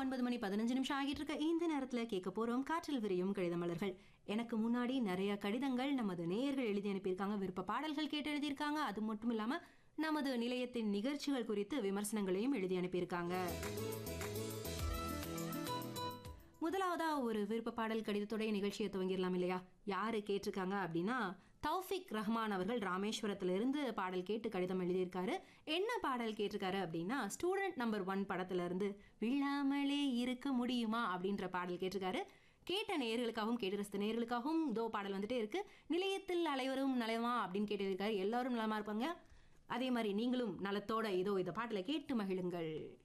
ஒன்பது மணி பதினஞ்சு நிமிஷம் ஆகிட்டு இருக்க இந்த நேரத்துல கேட்க போறோம் காற்றில் விரியும் கடிதமலர்கள் எனக்கு முன்னாடி நிறைய கடிதங்கள் நமது நேயர்கள் எழுதி அனுப்பியிருக்காங்க விருப்ப பாடல்கள் கேட்டு எழுதியிருக்காங்க அது மட்டும் இல்லாம நமது நிலையத்தின் நிகழ்ச்சிகள் குறித்து விமர்சனங்களையும் எழுதி அனுப்பியிருக்காங்க முதலாவதா ஒரு விருப்ப பாடல் கடிதத்துடைய நிகழ்ச்சியை துவங்கிடலாம் இல்லையா யாரு கேட்டிருக்காங்க அப்படின்னா தௌஃபிக் ரஹ்மான் அவர்கள் ராமேஸ்வரத்திலிருந்து பாடல் கேட்டு கடிதம் எழுதியிருக்காரு என்ன பாடல் கேட்டிருக்காரு அப்படின்னா ஸ்டூடெண்ட் நம்பர் ஒன் படத்துல இருந்து விழாமலே இருக்க முடியுமா அப்படின்ற பாடல் கேட்டிருக்காரு கேட்ட நேயர்களுக்காகவும் கேட்டு ரசித்த நேயர்களுக்காகவும் இதோ பாடல் வந்துட்டே இருக்கு நிலையத்தில் அனைவரும் நலமா அப்படின்னு கேட்டிருக்காரு எல்லாரும் நலமா இருப்பாங்க அதே மாதிரி நீங்களும் நலத்தோட இதோ இந்த பாடலை கேட்டு மகிழுங்கள்